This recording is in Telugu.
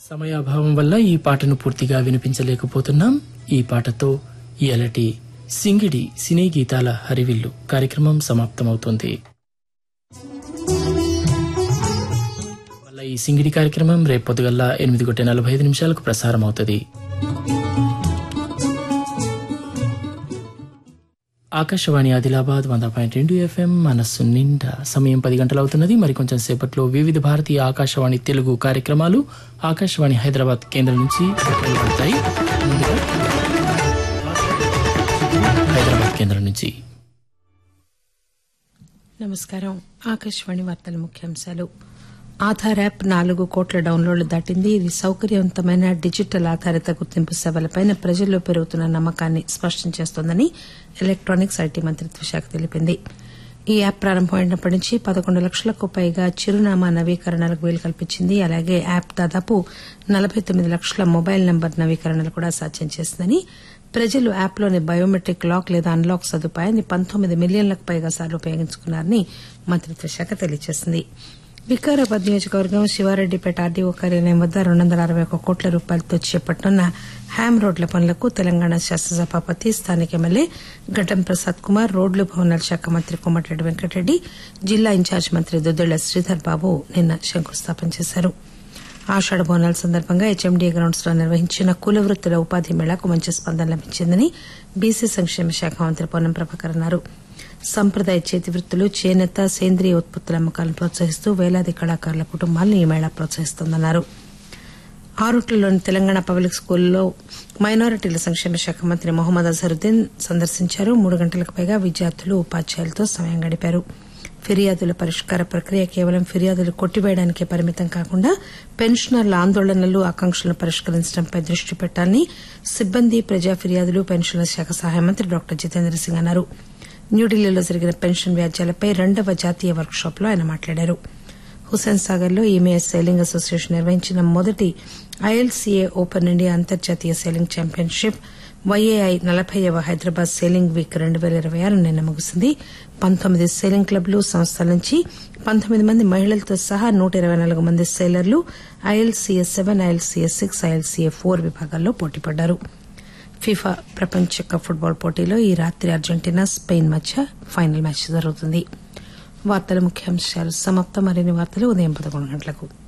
సమయాభావం వల్ల ఈ పాటను పూర్తిగా వినిపించలేకపోతున్నాం ఈ పాటతో ఇయలటి సింగిడి సినీ గీతాల హరివిల్లు కార్యక్రమం సమాప్తమవుతోంది వల్ల ఈ సింగిడి కార్యక్రమం రేపు పొద్దుగల్లా ఎనిమిది గొట్టె నలభై ఐదు నిమిషాలకు ప్రసారం అవుతుంది ఆకాశవాణి ఆదిలాబాద్ వంద పాయింట్ రెండు ఎఫ్ఎం మనస్సు నిండా సమయం పది గంటలు అవుతున్నది మరి కొంచెం సేపట్లో వివిధ భారతీయ ఆకాశవాణి తెలుగు కార్యక్రమాలు ఆకాశవాణి హైదరాబాద్ కేంద్రం నుంచి వెలువడతాయి ముందుగా హైదరాబాద్ కేంద్రం నుంచి నమస్కారం ఆకాశవాణి వార్తల ముఖ్యాంశాలు ఆధార్ యాప్ నాలుగు కోట్ల డౌన్లోడ్లు దాటింది ఇది సౌకర్యవంతమైన డిజిటల్ ఆధారిత గుర్తింపు సేవలపై ప్రజల్లో పెరుగుతున్న నమ్మకాన్ని స్పష్టం చేస్తోందని ఎలక్టానిక్స్ ఐటీ మంత్రిత్వ శాఖ తెలిపింది ఈ యాప్ ప్రారంభమైనప్పటి నుంచి పదకొండు లక్షలకు పైగా చిరునామా నవీకరణలకు వీలు కల్పించింది అలాగే యాప్ దాదాపు నలభై తొమ్మిది లక్షల మొబైల్ నంబర్ నవీకరణలు కూడా సాధ్యం చేసిందని ప్రజలు యాప్లోని బయోమెట్రిక్ లాక్ లేదా అన్లాక్ సదుపాయాన్ని పంతొమ్మిది మిలియన్లకు పైగా సార్లు ఉపయోగించుకున్నారని మంత్రిత్వ శాఖ తెలియజేసింది వికారాబాద్ నియోజకవర్గం శివారెడ్డిపేట ఆర్డీఓ కార్యాలయం వద్ద రెండు వందల అరవై ఒక కోట్ల రూపాయలతో చేపట్టనున్న హ్యామ్ రోడ్ల పనులకు తెలంగాణ శాసనసభాపతి స్థానిక ఎమ్మెల్యే గడ్డం ప్రసాద్ కుమార్ రోడ్లు భవనాల శాఖ మంత్రి కోమటిరెడ్డి వెంకటరెడ్డి జిల్లా ఇన్ఛార్జ్ మంత్రి దుద్దిళ్ల శ్రీధర్ బాబు నిన్న శంకుస్థాపన చేశారు ఆషాఢ బోనాల సందర్భంగా హెచ్ఎండీ గ్రౌండ్స్ లో నిర్వహించిన కుల వృత్తుల ఉపాధి మేళాకు మంచి స్పందన లభించిందని బీసీ సంక్షేమ శాఖ మంత్రి పొన్నం ప్రభాకర్ అన్నారు సంప్రదాయ చేతి వృత్తులు చేనేత సేంద్రియ ఉత్పత్తుల అమ్మకాలను ప్రోత్సహిస్తూ వేలాది కళాకారుల కుటుంబాలను ఈ మేళా ప్రోత్సహిస్తోందన్నారు ఆరుట్లలోని తెలంగాణ పబ్లిక్ స్కూల్లో మైనారిటీల సంక్షేమ శాఖ మంత్రి మొహమ్మద్ అజరుద్దీన్ సందర్శించారు మూడు గంటలకు పైగా విద్యార్థులు ఉపాధ్యాయులతో సమయం గడిపారు ఫిర్యాదుల పరిష్కార ప్రక్రియ కేవలం ఫిర్యాదులు కొట్టివేయడానికే పరిమితం కాకుండా పెన్షనర్ల ఆందోళనలు ఆకాంక్షలను పరిష్కరించడంపై దృష్టి పెట్టాలని సిబ్బంది ప్రజా ఫిర్యాదులు పెన్షన్ల శాఖ సహాయ మంత్రి డాక్టర్ జితేంద్ర సింగ్ అన్నారు న్యూఢిల్లీలో జరిగిన పెన్షన్ వ్యాజ్యాలపై రెండవ జాతీయ వర్క్ షాప్ లో ఆయన మాట్లాడారు హుస్సేన్ సాగర్ లో ఈమేఎస్ సైలింగ్ అసోసియేషన్ నిర్వహించిన మొదటి ఐఎల్సీఏ ఓపెన్ ఇండియా అంతర్జాతీయ సైలింగ్ ఛాంపియన్షిప్ వైఏఐ నలభైవ హైదరాబాద్ సేలింగ్ వీక్ రెండు పేల ఇరవై ఆరు నిన్న ముగిసింది పంతొమ్మిది సేలింగ్ క్లబ్లు సంస్థల నుంచి పంతొమ్మిది మంది మహిళలతో సహా నూట ఇరవై నాలుగు మంది సేలర్లు ILCA seven ILCA six ILCA four విభాగాల్లో పోటీపడ్డారు ఫీఫా ప్రపంచ కప్ ఫుట్బాల్ పోటీలో ఈ రాత్రి అర్జెంటీనా స్పెయిన్ మధ్య ఫైనల్ మ్యాచ్ జరుగుతుంది వార్తల ముఖ్యాంశాలు సమాప్తం మరిన్ని వార్తలు ఉదయం పదకొండు గంటలకు